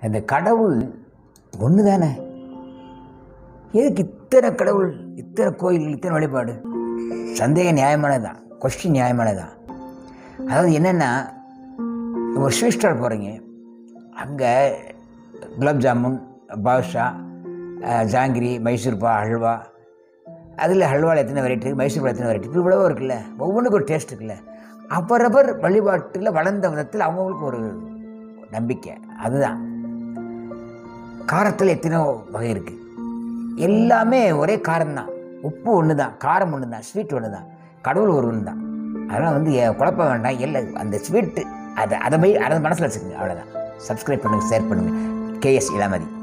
அந்த கடவுள் ஒன்று தானே எதுக்கு இத்தனை கடவுள் இத்தனை கோயில் இத்தனை வழிபாடு சந்தேகம் நியாயமானதுதான் கொஸ்டின் நியாயமானதுதான் அதாவது என்னென்னா ஒரு ஸ்வீட் ஸ்டால் போகிறீங்க அங்கே குலாப் ஜாமுன் பாதுஷா அஹ், ஜாங்கிரி மைசூர்பா ஹல்வா அதில் ஹல்வாவில் எத்தனை வெரைட்டி மைசூர் எத்தனை வெரைட்டி இப்படி இவ்வளவோ இருக்குல்ல ஒவ்வொன்றுக்கும் ஒரு டேஸ்ட் இருக்குல்ல அவரவர் வழிபாட்டில் வளர்ந்த விதத்தில் அவங்களுக்கு ஒரு நம்பிக்கை அதுதான் காரத்தில் எத்தனையோ வகை இருக்குது எல்லாமே ஒரே காரம்தான் உப்பு ஒன்று தான் காரம் ஒன்று தான் ஸ்வீட் ஒன்று தான் கடவுள் ஒரு ஒன்று தான் அதெல்லாம் வந்து எ- குழப்ப வேண்டாம் இல்லை அந்த ஸ்வீட்டு அதை அதை போய் அதை மனசில் வச்சுக்கோங்க அவ்வளோதான் சப்ஸ்கிரைப் பண்ணுங்கள் ஷேர் பண்ணுங்கள் கேஎஸ் இளமதி